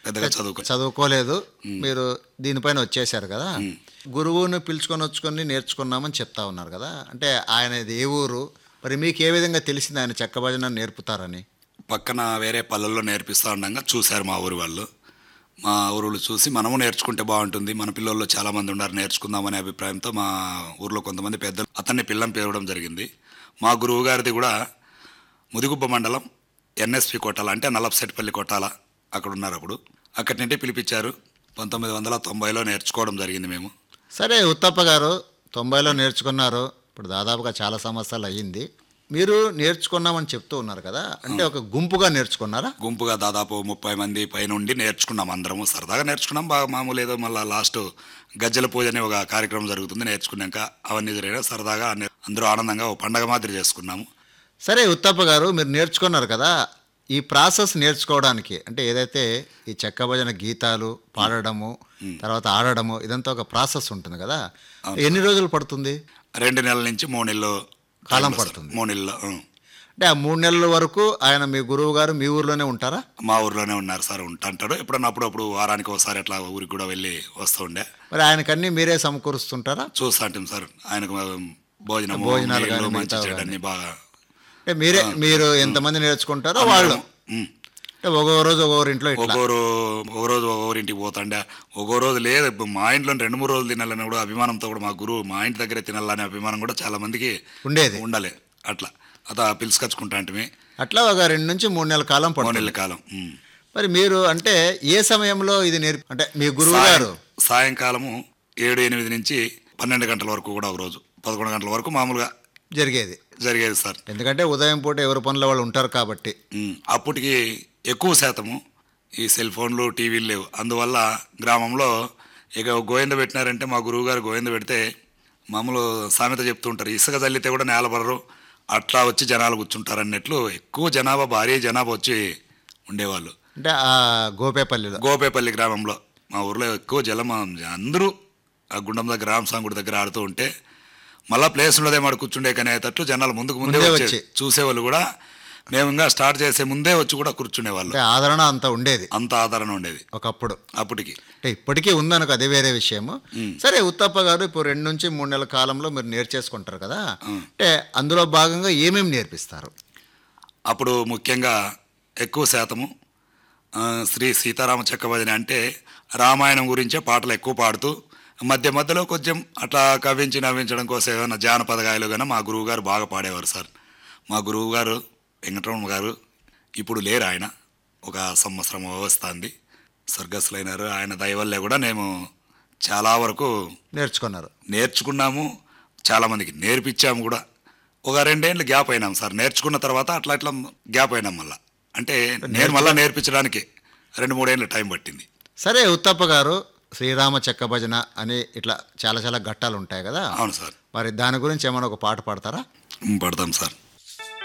పెద్దగా చదువుకో చదువుకోలేదు మీరు దీనిపైన వచ్చేసారు కదా గురువుని పిలుచుకొని వచ్చుకొని నేర్చుకున్నామని చెప్తా ఉన్నారు కదా అంటే ఆయన ఇది ఏ ఊరు మరి మీకు ఏ విధంగా తెలిసింది ఆయన చెక్క భజన నేర్పుతారని పక్కన వేరే పల్లెల్లో నేర్పిస్తూ ఉండగా చూశారు మా ఊరి వాళ్ళు మా ఊరులు చూసి మనము నేర్చుకుంటే బాగుంటుంది మన పిల్లల్లో చాలామంది ఉన్నారు నేర్చుకుందామనే అభిప్రాయంతో మా ఊర్లో కొంతమంది పెద్దలు అతన్ని పిల్లం పేరడం జరిగింది మా గురువు గారిది కూడా ముదిగుబ్బ మండలం ఎన్ఎస్పి కొట్టాల అంటే నలపసెట్పల్లి కొట్టాల అక్కడ ఉన్నారు అప్పుడు అక్కడి నుండి పిలిపించారు పంతొమ్మిది వందల తొంభైలో నేర్చుకోవడం జరిగింది మేము సరే ఉత్తప్ప గారు తొంభైలో నేర్చుకున్నారు ఇప్పుడు దాదాపుగా చాలా సంవత్సరాలు అయ్యింది మీరు నేర్చుకున్నామని చెప్తూ ఉన్నారు కదా అంటే ఒక గుంపుగా నేర్చుకున్నారా గుంపుగా దాదాపు ముప్పై మంది పైనుండి నేర్చుకున్నాం అందరము సరదాగా నేర్చుకున్నాం బాగా మామూలు ఏదో మళ్ళీ లాస్ట్ గజ్జల పూజ అనే ఒక కార్యక్రమం జరుగుతుంది నేర్చుకున్నాక అవన్నీ జరిగినా సరదాగా అన్ని- అందరూ ఆనందంగా ఒక పండగ మాదిరి చేసుకున్నాము సరే ఉత్తప్ప గారు మీరు నేర్చుకున్నారు కదా ఈ ప్రాసెస్ నేర్చుకోవడానికి అంటే ఏదైతే ఈ చెక్క భజన గీతాలు పాడడము తర్వాత ఆడడము ఇదంతా ఒక ప్రాసెస్ ఉంటుంది కదా ఎన్ని రోజులు పడుతుంది రెండు నెలల నుంచి మూడు నెలలు కాలం టైంలో సార్. పడుతుంది. మూడు నెలలు ఉం. అంటే ఆ మూడు నెలల వరకు ఆయన మీ గురువు గారు మీ ఊర్లోనే ఉంటారా మా ఊర్లోనే ఉన్నారు సార్ ఉంటాంటాడు ఎప్పుడన్నా అప్పుడప్పుడు వారానికి ఒకసారి అట్లా ఊరికి కూడా వెళ్ళి వస్తూ ఉండే మరి ఆయనకన్నీ మీరే సమకూరుస్తుంటారా చూస్తాంటాం సార్ ఆయనకు భోజనం భోజనాలు కానీ మంచి మిగతావి చెడు అన్ని బాగా అంటే మీరే మీరు ఎంతమంది నేర్చుకుంటారో వాళ్ళు ఉం. అంటే ఒక్కొక్క రోజు ఒక్కొక్కరి ఇంట్లో ఇట్లా ఒక్కొరు ఒక రోజు ఒక్కొరి ఇంటికి పోతాండే ఒక్కో రోజు లేదు ఇప్పుడు మా ఇంట్లో రెండు మూడు రోజులు తినాలని కూడా అభిమానంతో కూడా మా గురువు మా ఇంటి దగ్గరే తినాలనే అభిమానం కూడా చాలా మందికి ఉండేది ఉండాలి అట్లా అదా పిలుచుకొచ్చుకుంటా అంటే అట్లా ఒక రెండు నుంచి మూడు నెలల కాలం మూడు పడుతుంది నెలల కాలం ఉం. మరి మీరు అంటే ఏ సమయంలో ఇది నేర్పి అంటే మీ గురువు గారు సాయం- సాయంకాలము ఏడు ఎనిమిది నుంచి పన్నెండు గంటల వరకు కూడా ఒక రోజు పదకొండు గంటల వరకు మామూలుగా జరిగేది జరిగేది సార్ ఎందుకంటే ఉదయం పూట ఎవరి పనుల వాళ్ళు ఉంటారు కాబట్టి ఉం. అప్పటికి ఎక్కువ శాతము ఈ సెల్ ఫోన్లు టీవీలు లేవు అందువల్ల గ్రామంలో ఇక గోవింద పెట్టినారంటే మా గురువుగారు గోవింద పెడితే మామూలు సామెత చెప్తూ ఉంటారు ఇసుక చల్లితే కూడా నేలబడరు అట్లా వచ్చి జనాలు కూర్చుంటారు అన్నట్లు ఎక్కువ జనాభా భారీ జనాభా వచ్చి ఉండేవాళ్ళు అంటే ఆ గోపేపల్లిలో గోపేపల్లి గ్రామంలో మా ఊర్లో ఎక్కువ జలం అందరూ ఆ గుండం దగ్గర రామస్వామి గుడి దగ్గర ఆడుతూ ఉంటే మళ్ళా ప్లేస్ ఉండదే మాడు కూర్చుండే కనేటట్టు జనాలు ముందుకు ముందే ముందే వచ్చి వచ్చి. చూసేవాళ్ళు కూడా మేము ఇంకా స్టార్ట్ చేసే ముందే వచ్చి కూడా కూర్చునేవాళ్ళు అంటే ఆదరణ అంత ఉండేది అంత ఆదరణ ఉండేది ఒకప్పుడు అప్పటికి అంటే ఇప్పటికీ ఉందనుకో అది వేరే విషయము సరే ఉత్తప్ప గారు ఇప్పుడు రెండు నుంచి మూడు నెలల కాలంలో మీరు నేర్చేసుకుంటారు కదా అంటే అందులో భాగంగా ఏమేమి నేర్పిస్తారు అప్పుడు ముఖ్యంగా ఎక్కువ శాతము ఆ, శ్రీ సీతారామ చక్కభజన అంటే రామాయణం గురించే పాటలు ఎక్కువ పాడుతూ మధ్య మధ్యలో కొంచెం అట్లా కవించి నవ్వించడం కోసం ఏమైనా జానపద గాయలు కానీ మా గురువు గారు బాగా పాడేవారు సార్ మా గురువు గారు వెంకటరమణ గారు ఇప్పుడు లేరు ఆయన ఒక సంవత్సరం వస్తుంది స్వర్గస్థులైనారు ఆయన దయవల్లే కూడా మేము చాలా వరకు నేర్చుకున్నారు నేర్చుకున్నాము చాలామందికి నేర్పించాము కూడా ఒక రెండేళ్ళు గ్యాప్ అయినాం సార్ నేర్చుకున్న తర్వాత అట్లా అట్లా గ్యాప్ అయినాం మళ్ళా అంటే నేను మళ్ళీ నేర్పించడానికి రెండు మూడేళ్ళు టైం పట్టింది సరే ఉత్తప్ప గారు శ్రీరామ చెక్క భజన అని ఇట్లా చాలా చాలా ఘట్టాలు ఉంటాయి కదా అవును సార్ మరి దాని గురించి ఏమైనా ఒక పాట పాడతారా పడతాం సార్